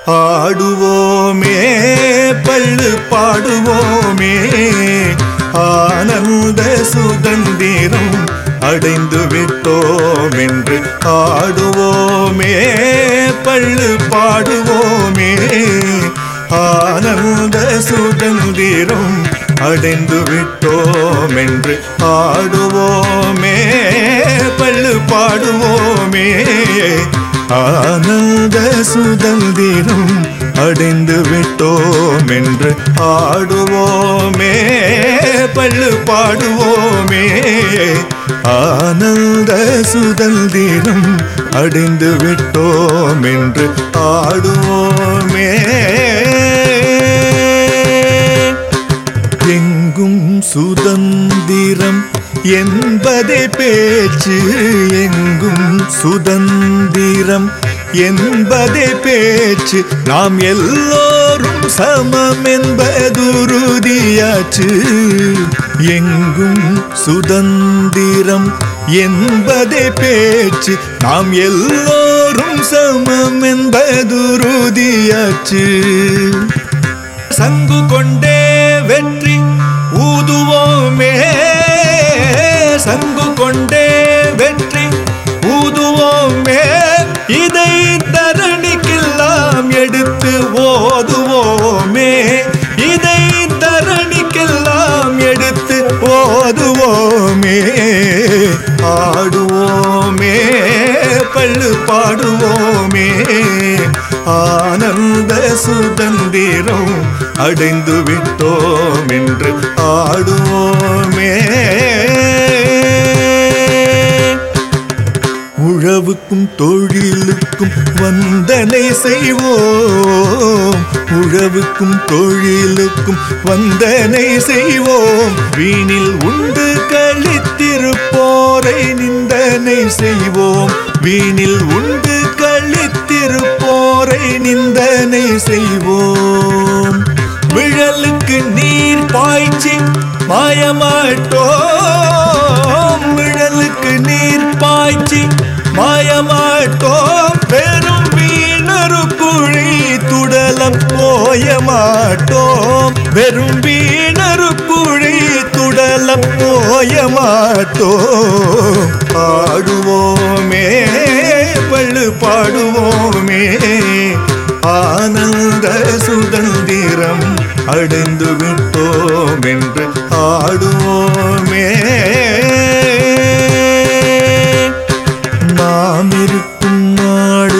ஆடுவோமே பள்ளு பாடுவோமே ஆனந்த சுதந்திரம் அடைந்து விட்டோம் என்று ஆடுவோமே பள்ளு பாடுவோமே ஆனந்த சுதந்திரம் அடைந்து விட்டோம் என்று ஆடுவோமே பள்ளு பாடுவோமே ஆனந்த சுதந்திரம் அடைந்து விட்டோம் என்று ஆடுவோமே பள்ளு பாடுவோமே ஆனந்த சுதந்திரம் அடைந்து விட்டோம் என்று ஆடுவோமே எங்கும் சுதந்திரம் என்பதே பேச்சு எங்கும் சுதந்திரம் என்பதே பேச்சு நாம் எல்லோரும் சமம் என்பதுருதியாச்சு எங்கும் சுதந்திரம் என்பதே பேச்சு நாம் எல்லோரும் சமம் என்பதுருதியாச்சு சங்கு கொண்டே வெற்றி ஊதுவோமே சங்கு கொண்டே வெற்றி ஊதுவோமே இதை தரணிக்கெல்லாம் எடுத்து ஓதுவோமே இதை தரணிக்கெல்லாம் எடுத்து ஓதுவோமே ஆடுவோமே பள்ளு பாடுவோமே ஆனந்த சுதந்திரம் அடைந்து விட்டோம் என்று ஆடுவோமே உழவுக்கும் தொழிலுக்கும் வந்தனை செய்வோம் உழவுக்கும் தொழிலுக்கும் வந்தனை செய்வோம் வீணில் உண்டு கழித்திருப்போரை நிந்தனை செய்வோம் வீணில் உண்டு கழித்திருப்போரை நிந்தனை செய்வோம் விழலுக்கு நீர் பாய்ச்சி மாயமாட்டோம் விழலுக்கு நீர் பாய்ச்சி மாயமாட்டோம் பெரும் வீணரு குழி துடலம் போய மாட்டோம் வெறும் வீணரு குழி துடலம் போய மாட்டோம் பாடுவோமே பள்ளு பாடுவோமே ஆனந்த சுதந்திரம் அடைந்து விட்டோம் என்று ஆடுவோமே நாம் இருக்கும் நாடு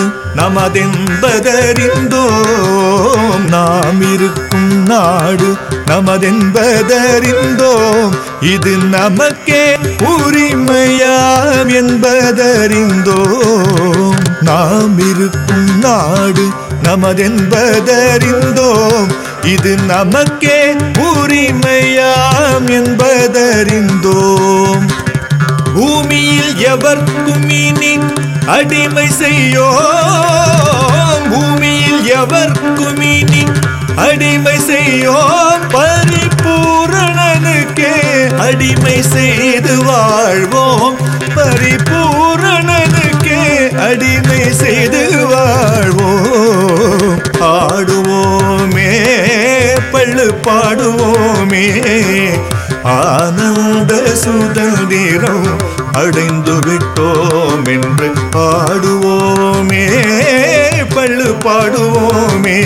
நமதென்பதறிந்தோம் நாம் இருக்கும் நாடு நமதென்பதறிந்தோம் இது நமக்கே உரிமையாம் என்பதறிந்தோம் நாம் இருக்கும் நாடு நமதென்பதறிந்தோம் இது நமக்கே உரிமையாம் என்பதறிந்தோம் பூமியில் எவர்க்கும் இனி அடிமை செய்யோம் பூமியில் எவர்க்கும் இனி அடிமை செய்யோம் பரிபூரணனுக்கே அடிமை செய்து வாழ்வோம் பரிபூரணனுக்கே அடிமை செய்து வாழ்வோம் ஆடுவோமே பள்ளு பாடுவோமே ஆனந்த சுதந்திரம் அடைந்து விட்டோம் என்று பாடுவோமே பள்ளு பாடுவோமே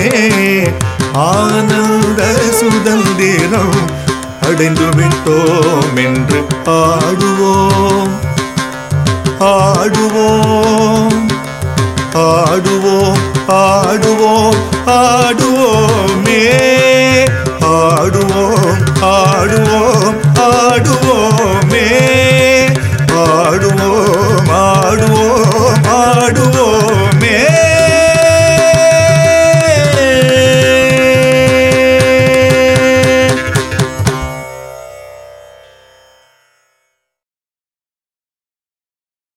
ஆனந்த சுதந்திரம் அடைந்து விட்டோம் என்று ஆடுவோம் ஆடுவோம் ஆடுவோம் ஆடுவோம் ஆடுவோமே ஆடுவோம் ஆடுவோம்